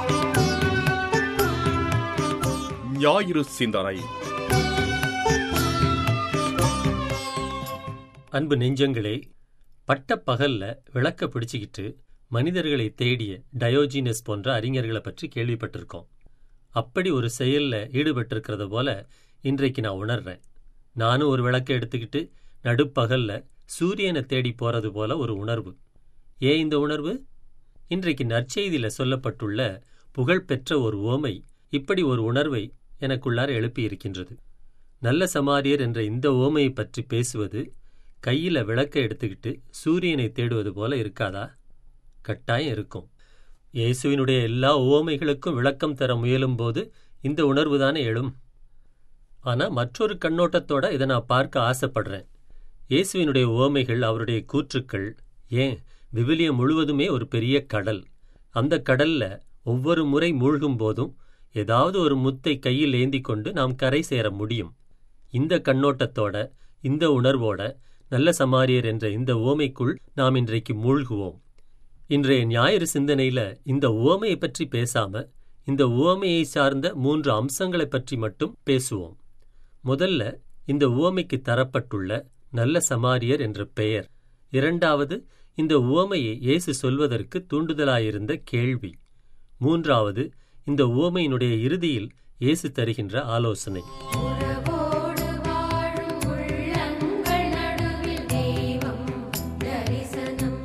ஞாயிறு சிந்தனை அன்பு நெஞ்சங்களே பட்ட பகல்ல விளக்க பிடிச்சுக்கிட்டு மனிதர்களை தேடிய டயோஜினஸ் போன்ற அறிஞர்களை பற்றி கேள்விப்பட்டிருக்கோம் அப்படி ஒரு செயல்ல ஈடுபட்டிருக்கிறத போல இன்றைக்கு நான் உணர்றேன் நானும் ஒரு விளக்கை எடுத்துக்கிட்டு நடுப்பகல்ல சூரியனை தேடி போறது போல ஒரு உணர்வு ஏன் இந்த உணர்வு இன்றைக்கு நற்செய்தியில சொல்லப்பட்டுள்ள புகழ்பெற்ற ஒரு ஓமை இப்படி ஒரு உணர்வை எனக்குள்ளார எழுப்பி இருக்கின்றது நல்ல சமாரியர் என்ற இந்த ஓமையை பற்றி பேசுவது கையில விளக்கை எடுத்துக்கிட்டு சூரியனை தேடுவது போல இருக்காதா கட்டாயம் இருக்கும் இயேசுவினுடைய எல்லா ஓமைகளுக்கும் விளக்கம் தர முயலும்போது இந்த உணர்வு தானே எழும் ஆனா மற்றொரு கண்ணோட்டத்தோட இதை நான் பார்க்க ஆசைப்படுறேன் இயேசுவினுடைய ஓமைகள் அவருடைய கூற்றுக்கள் ஏன் விவிலியம் முழுவதுமே ஒரு பெரிய கடல் அந்த கடல்ல ஒவ்வொரு முறை மூழ்கும் போதும் ஏதாவது ஒரு முத்தை கையில் ஏந்தி கொண்டு நாம் கரை சேர முடியும் இந்த கண்ணோட்டத்தோட இந்த உணர்வோட நல்ல சமாரியர் என்ற இந்த ஓமைக்குள் நாம் இன்றைக்கு மூழ்குவோம் இன்றைய ஞாயிறு சிந்தனையில இந்த ஓமையை பற்றி பேசாம இந்த ஓமையை சார்ந்த மூன்று அம்சங்களை பற்றி மட்டும் பேசுவோம் முதல்ல இந்த ஓமைக்கு தரப்பட்டுள்ள நல்ல சமாரியர் என்ற பெயர் இரண்டாவது இந்த உவமையை இயேசு சொல்வதற்கு தூண்டுதலாயிருந்த கேள்வி மூன்றாவது இந்த உவமையினுடைய இறுதியில் இயேசு தருகின்ற ஆலோசனை உறவோடு வாழும் உள்ளங்கள் நடுவில் தெய்வம் தரிசனம்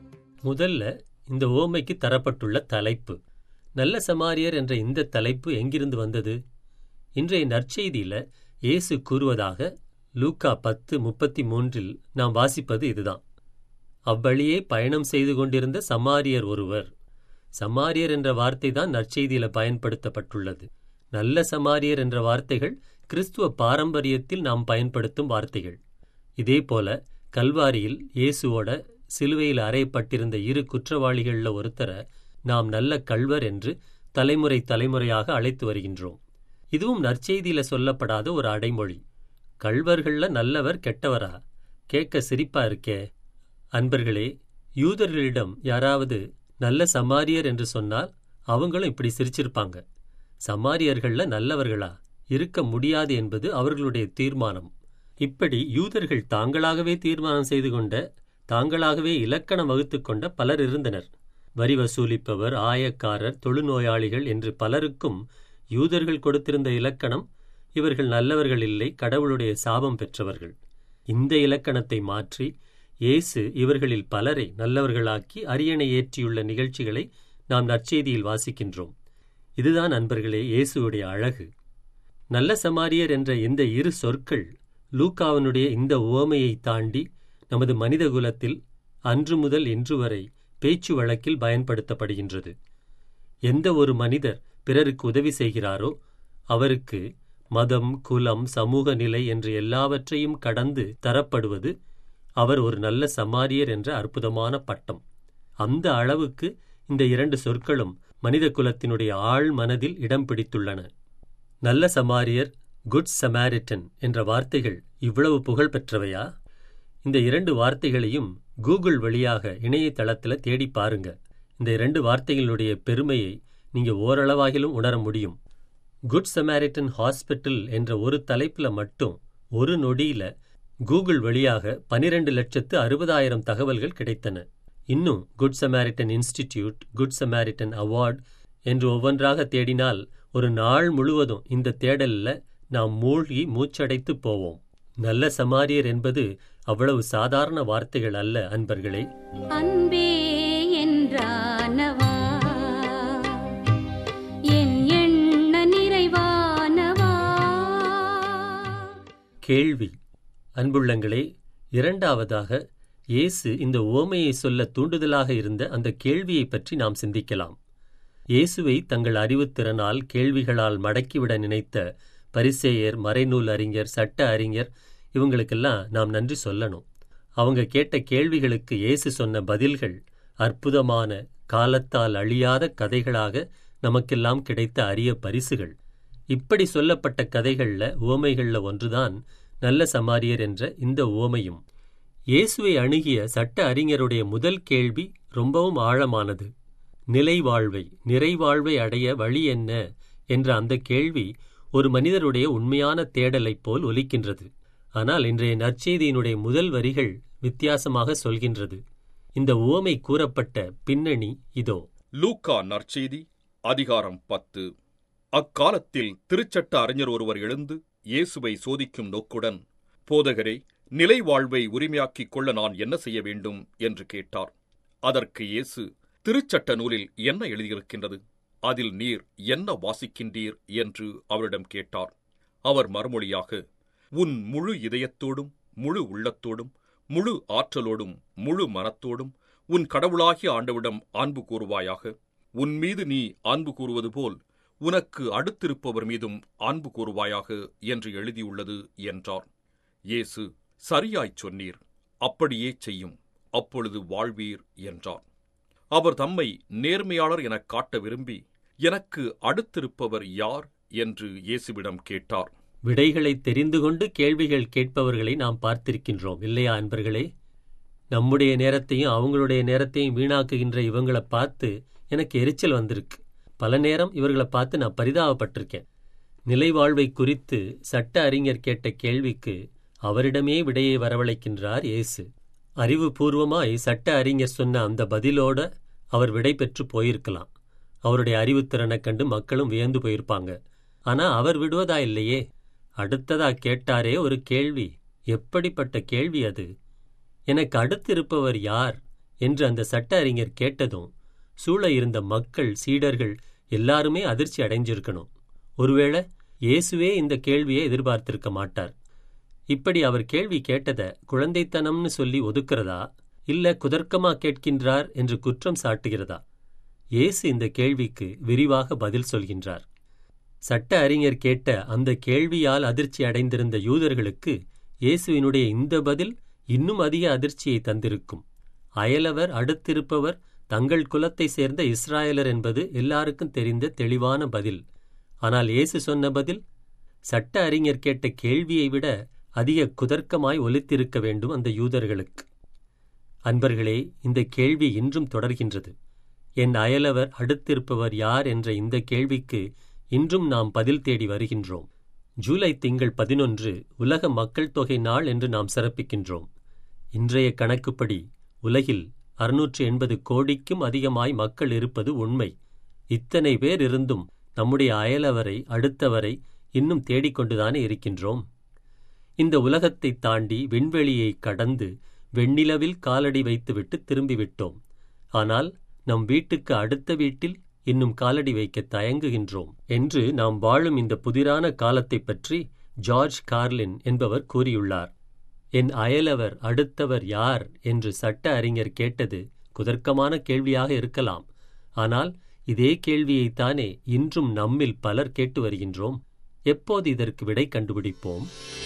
முதல்ல இந்த ஓமைக்கு தரப்பட்டுள்ள தலைப்பு நல்ல சமாரியர் என்ற இந்த தலைப்பு எங்கிருந்து வந்தது இன்றைய நற்செய்தியில இயேசு கூறுவதாக லூக்கா பத்து முப்பத்தி மூன்றில் நாம் வாசிப்பது இதுதான் அவ்வழியே பயணம் செய்து கொண்டிருந்த சமாரியர் ஒருவர் சமாரியர் என்ற வார்த்தை தான் நற்செய்தியில பயன்படுத்தப்பட்டுள்ளது நல்ல சமாரியர் என்ற வார்த்தைகள் கிறிஸ்துவ பாரம்பரியத்தில் நாம் பயன்படுத்தும் வார்த்தைகள் இதேபோல கல்வாரியில் இயேசுவோட சிலுவையில் அறையப்பட்டிருந்த இரு குற்றவாளிகள்ல ஒருத்தரை நாம் நல்ல கள்வர் என்று தலைமுறை தலைமுறையாக அழைத்து வருகின்றோம் இதுவும் நற்செய்தியில சொல்லப்படாத ஒரு அடைமொழி கள்வர்கள்ல நல்லவர் கெட்டவரா கேட்க சிரிப்பா இருக்கே அன்பர்களே யூதர்களிடம் யாராவது நல்ல சமாரியர் என்று சொன்னால் அவங்களும் இப்படி சிரிச்சிருப்பாங்க சமாரியர்கள்ல நல்லவர்களா இருக்க முடியாது என்பது அவர்களுடைய தீர்மானம் இப்படி யூதர்கள் தாங்களாகவே தீர்மானம் செய்து கொண்ட தாங்களாகவே இலக்கணம் வகுத்துக் கொண்ட பலர் இருந்தனர் வரி வசூலிப்பவர் ஆயக்காரர் தொழுநோயாளிகள் என்று பலருக்கும் யூதர்கள் கொடுத்திருந்த இலக்கணம் இவர்கள் நல்லவர்கள் இல்லை கடவுளுடைய சாபம் பெற்றவர்கள் இந்த இலக்கணத்தை மாற்றி இயேசு இவர்களில் பலரை நல்லவர்களாக்கி அரியணை ஏற்றியுள்ள நிகழ்ச்சிகளை நாம் நற்செய்தியில் வாசிக்கின்றோம் இதுதான் அன்பர்களே இயேசுவுடைய அழகு நல்ல சமாரியர் என்ற இந்த இரு சொற்கள் லூக்காவினுடைய இந்த உவமையை தாண்டி நமது மனித குலத்தில் அன்று முதல் இன்று வரை பேச்சு வழக்கில் பயன்படுத்தப்படுகின்றது எந்த ஒரு மனிதர் பிறருக்கு உதவி செய்கிறாரோ அவருக்கு மதம் குலம் சமூக நிலை என்று எல்லாவற்றையும் கடந்து தரப்படுவது அவர் ஒரு நல்ல சமாரியர் என்ற அற்புதமான பட்டம் அந்த அளவுக்கு இந்த இரண்டு சொற்களும் மனித குலத்தினுடைய ஆழ் மனதில் இடம் பிடித்துள்ளன நல்ல சமாரியர் குட் சமாரிட்டன் என்ற வார்த்தைகள் இவ்வளவு புகழ் பெற்றவையா இந்த இரண்டு வார்த்தைகளையும் கூகுள் வழியாக இணையதளத்துல தேடி பாருங்க இந்த இரண்டு வார்த்தைகளுடைய பெருமையை நீங்க ஓரளவாகிலும் உணர முடியும் குட் சமாரிட்டன் ஹாஸ்பிட்டல் என்ற ஒரு தலைப்புல மட்டும் ஒரு நொடியில கூகுள் வழியாக பனிரெண்டு லட்சத்து அறுபதாயிரம் தகவல்கள் கிடைத்தன இன்னும் good Samaritan institute good Samaritan award என்று ஒவ்வொன்றாக தேடினால் ஒரு நாள் முழுவதும் இந்த தேடல்ல நாம் மூழ்கி மூச்சடைத்து போவோம் நல்ல சமாரியர் என்பது அவ்வளவு சாதாரண வார்த்தைகள் அல்ல அன்பர்களே அன்பே என்றானவா என் எண்ண நிறைவானவா கேள்வி அன்புள்ளங்களே இரண்டாவதாக இயேசு இந்த ஓமையை சொல்ல தூண்டுதலாக இருந்த அந்த கேள்வியை பற்றி நாம் சிந்திக்கலாம் இயேசுவை தங்கள் அறிவுத்திறனால் கேள்விகளால் மடக்கிவிட நினைத்த பரிசேயர் மறைநூல் அறிஞர் சட்ட அறிஞர் இவங்களுக்கெல்லாம் நாம் நன்றி சொல்லணும் அவங்க கேட்ட கேள்விகளுக்கு இயேசு சொன்ன பதில்கள் அற்புதமான காலத்தால் அழியாத கதைகளாக நமக்கெல்லாம் கிடைத்த அரிய பரிசுகள் இப்படி சொல்லப்பட்ட கதைகள்ல உவமைகள்ல ஒன்றுதான் நல்ல சமாரியர் என்ற இந்த உவமையும் இயேசுவை அணுகிய சட்ட அறிஞருடைய முதல் கேள்வி ரொம்பவும் ஆழமானது நிலைவாழ்வை நிறைவாழ்வை அடைய வழி என்ன என்ற அந்த கேள்வி ஒரு மனிதருடைய உண்மையான தேடலைப் போல் ஒலிக்கின்றது ஆனால் இன்றைய நற்செய்தியினுடைய முதல் வரிகள் வித்தியாசமாக சொல்கின்றது இந்த உவமை கூறப்பட்ட பின்னணி இதோ லூக்கா நற்செய்தி அதிகாரம் பத்து அக்காலத்தில் திருச்சட்ட அறிஞர் ஒருவர் எழுந்து இயேசுவை சோதிக்கும் நோக்குடன் போதகரே நிலை வாழ்வை உரிமையாக்கிக் கொள்ள நான் என்ன செய்ய வேண்டும் என்று கேட்டார் அதற்கு இயேசு திருச்சட்ட நூலில் என்ன எழுதியிருக்கின்றது அதில் நீர் என்ன வாசிக்கின்றீர் என்று அவரிடம் கேட்டார் அவர் மறுமொழியாக உன் முழு இதயத்தோடும் முழு உள்ளத்தோடும் முழு ஆற்றலோடும் முழு மனத்தோடும் உன் கடவுளாகிய ஆண்டவிடம் அன்பு கூறுவாயாக உன் மீது நீ அன்பு கூறுவது போல் உனக்கு அடுத்திருப்பவர் மீதும் அன்பு கூறுவாயாக என்று எழுதியுள்ளது என்றார் இயேசு சரியாய்ச் சொன்னீர் அப்படியே செய்யும் அப்பொழுது வாழ்வீர் என்றார் அவர் தம்மை நேர்மையாளர் எனக் காட்ட விரும்பி எனக்கு அடுத்திருப்பவர் யார் என்று இயேசுவிடம் கேட்டார் விடைகளை தெரிந்து கொண்டு கேள்விகள் கேட்பவர்களை நாம் பார்த்திருக்கின்றோம் இல்லையா அன்பர்களே நம்முடைய நேரத்தையும் அவங்களுடைய நேரத்தையும் வீணாக்குகின்ற இவங்களை பார்த்து எனக்கு எரிச்சல் வந்திருக்கு பல நேரம் இவர்களை பார்த்து நான் பரிதாபப்பட்டிருக்கேன் நிலைவாழ்வை குறித்து சட்ட அறிஞர் கேட்ட கேள்விக்கு அவரிடமே விடையை வரவழைக்கின்றார் இயேசு அறிவுபூர்வமாய் சட்ட அறிஞர் சொன்ன அந்த பதிலோட அவர் விடை பெற்று போயிருக்கலாம் அவருடைய அறிவுத்திறனைக் கண்டு மக்களும் வியந்து போயிருப்பாங்க ஆனா அவர் விடுவதா இல்லையே அடுத்ததா கேட்டாரே ஒரு கேள்வி எப்படிப்பட்ட கேள்வி அது எனக்கு அடுத்திருப்பவர் யார் என்று அந்த சட்ட அறிஞர் கேட்டதும் சூழ இருந்த மக்கள் சீடர்கள் எல்லாருமே அதிர்ச்சி அடைஞ்சிருக்கணும் ஒருவேளை இயேசுவே இந்த கேள்வியை எதிர்பார்த்திருக்க மாட்டார் இப்படி அவர் கேள்வி கேட்டத குழந்தைத்தனம்னு சொல்லி ஒதுக்குறதா இல்ல குதர்க்கமா கேட்கின்றார் என்று குற்றம் சாட்டுகிறதா இயேசு இந்த கேள்விக்கு விரிவாக பதில் சொல்கின்றார் சட்ட அறிஞர் கேட்ட அந்த கேள்வியால் அதிர்ச்சி அடைந்திருந்த யூதர்களுக்கு இயேசுவினுடைய இந்த பதில் இன்னும் அதிக அதிர்ச்சியை தந்திருக்கும் அயலவர் அடுத்திருப்பவர் தங்கள் குலத்தை சேர்ந்த இஸ்ராயலர் என்பது எல்லாருக்கும் தெரிந்த தெளிவான பதில் ஆனால் இயேசு சொன்ன பதில் சட்ட அறிஞர் கேட்ட கேள்வியை விட அதிக குதர்க்கமாய் ஒலித்திருக்க வேண்டும் அந்த யூதர்களுக்கு அன்பர்களே இந்த கேள்வி இன்றும் தொடர்கின்றது என் அயலவர் அடுத்திருப்பவர் யார் என்ற இந்த கேள்விக்கு இன்றும் நாம் பதில் தேடி வருகின்றோம் ஜூலை திங்கள் பதினொன்று உலக மக்கள் தொகை நாள் என்று நாம் சிறப்பிக்கின்றோம் இன்றைய கணக்குப்படி உலகில் அறுநூற்று எண்பது கோடிக்கும் அதிகமாய் மக்கள் இருப்பது உண்மை இத்தனை பேர் இருந்தும் நம்முடைய அயலவரை அடுத்தவரை இன்னும் தேடிக்கொண்டுதானே இருக்கின்றோம் இந்த உலகத்தை தாண்டி விண்வெளியை கடந்து வெண்ணிலவில் காலடி வைத்துவிட்டு திரும்பிவிட்டோம் ஆனால் நம் வீட்டுக்கு அடுத்த வீட்டில் இன்னும் காலடி வைக்க தயங்குகின்றோம் என்று நாம் வாழும் இந்த புதிரான காலத்தைப் பற்றி ஜார்ஜ் கார்லின் என்பவர் கூறியுள்ளார் என் அயலவர் அடுத்தவர் யார் என்று சட்ட அறிஞர் கேட்டது குதர்க்கமான கேள்வியாக இருக்கலாம் ஆனால் இதே கேள்வியைத்தானே இன்றும் நம்மில் பலர் கேட்டு வருகின்றோம் எப்போது இதற்கு விடை கண்டுபிடிப்போம்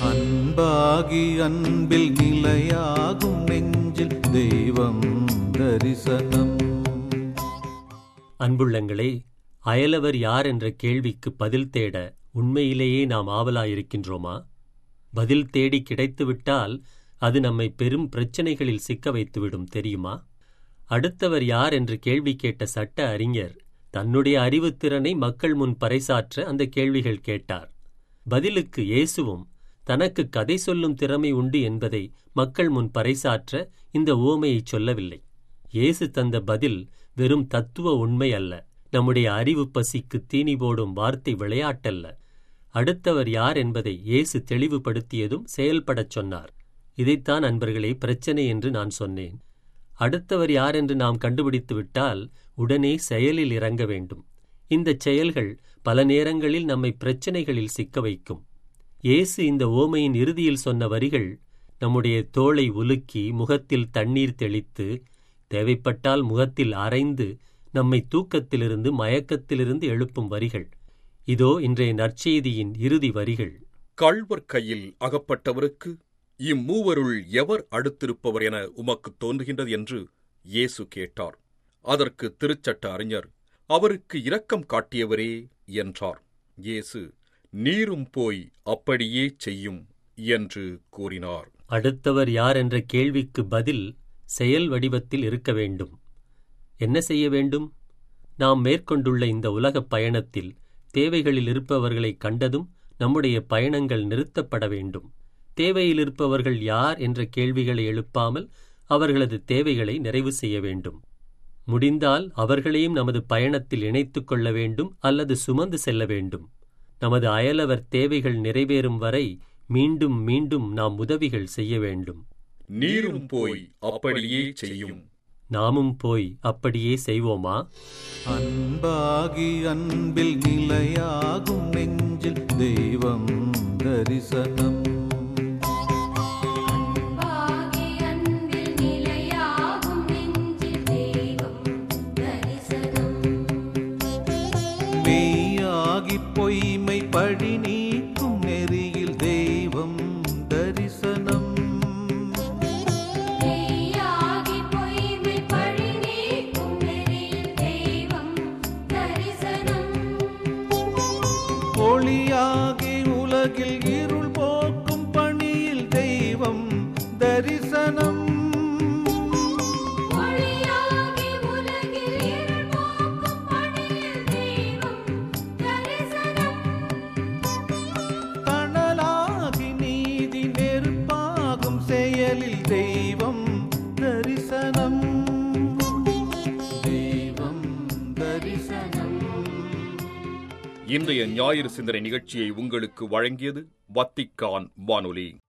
அன்பாகி அன்பில் நிலையாகும் நெஞ்சில் தெய்வம் தரிசனம் அன்புள்ளங்களே அயலவர் யார் என்ற கேள்விக்கு பதில் தேட உண்மையிலேயே நாம் ஆவலாயிருக்கின்றோமா பதில் தேடி கிடைத்துவிட்டால் அது நம்மை பெரும் பிரச்சனைகளில் சிக்க வைத்துவிடும் தெரியுமா அடுத்தவர் யார் என்று கேள்வி கேட்ட சட்ட அறிஞர் தன்னுடைய அறிவுத்திறனை மக்கள் முன் பறைசாற்ற அந்த கேள்விகள் கேட்டார் பதிலுக்கு இயேசுவும் தனக்கு கதை சொல்லும் திறமை உண்டு என்பதை மக்கள் முன் பறைசாற்ற இந்த ஓமையை சொல்லவில்லை இயேசு தந்த பதில் வெறும் தத்துவ உண்மை அல்ல நம்முடைய அறிவு பசிக்கு தீனி போடும் வார்த்தை விளையாட்டல்ல அடுத்தவர் யார் என்பதை இயேசு தெளிவுபடுத்தியதும் செயல்படச் சொன்னார் இதைத்தான் அன்பர்களே பிரச்சனை என்று நான் சொன்னேன் அடுத்தவர் யார் என்று நாம் கண்டுபிடித்து விட்டால் உடனே செயலில் இறங்க வேண்டும் இந்த செயல்கள் பல நேரங்களில் நம்மை பிரச்சனைகளில் சிக்க வைக்கும் இயேசு இந்த ஓமையின் இறுதியில் சொன்ன வரிகள் நம்முடைய தோளை உலுக்கி முகத்தில் தண்ணீர் தெளித்து தேவைப்பட்டால் முகத்தில் அரைந்து நம்மை தூக்கத்திலிருந்து மயக்கத்திலிருந்து எழுப்பும் வரிகள் இதோ இன்றைய நற்செய்தியின் இறுதி வரிகள் கள்வர் கையில் அகப்பட்டவருக்கு இம்மூவருள் எவர் அடுத்திருப்பவர் என உமக்குத் தோன்றுகின்றது என்று இயேசு கேட்டார் அதற்கு திருச்சட்ட அறிஞர் அவருக்கு இரக்கம் காட்டியவரே என்றார் இயேசு நீரும் போய் அப்படியே செய்யும் என்று கூறினார் அடுத்தவர் யார் என்ற கேள்விக்கு பதில் செயல் வடிவத்தில் இருக்க வேண்டும் என்ன செய்ய வேண்டும் நாம் மேற்கொண்டுள்ள இந்த உலகப் பயணத்தில் தேவைகளில் இருப்பவர்களை கண்டதும் நம்முடைய பயணங்கள் நிறுத்தப்பட வேண்டும் தேவையில் இருப்பவர்கள் யார் என்ற கேள்விகளை எழுப்பாமல் அவர்களது தேவைகளை நிறைவு செய்ய வேண்டும் முடிந்தால் அவர்களையும் நமது பயணத்தில் இணைத்துக் கொள்ள வேண்டும் அல்லது சுமந்து செல்ல வேண்டும் நமது அயலவர் தேவைகள் நிறைவேறும் வரை மீண்டும் மீண்டும் நாம் உதவிகள் செய்ய வேண்டும் நீரும் போய் அப்படியே செய்யும் நாமும் போய் அப்படியே செய்வோமா அன்பாகி அன்பில் நிலையாகும் நெஞ்சில் தெய்வம் தரிசனம் அன்பாகி அன்பில் நிலையாகும் நெஞ்சில் தெய்வம் தரிசனம் மெய்யாகி பொய்மை பழி நீக்கும் நெறியில் தெய்வம் தரிசனம் மெய்யாகி பொய்மை பழி நீக்கும் நெறியில் தெய்வம் தரிசனம் ஒளியாகி உலகில் இருள் போக்கும் பணியில் தெய்வம் தரிசனம் ஒளியாகி உலகில் இருள் போக்கும் பணியில் தெய்வம் தரிசனம் தணலாகி நீதி நெருப்பாகும் செயலில் தெய்வம் தரிசனம் தெய்வம் தரிசனம் இன்றைய ஞாயிறு சிந்தனை நிகழ்ச்சியை உங்களுக்கு வழங்கியது வத்திக்கான் வானொலி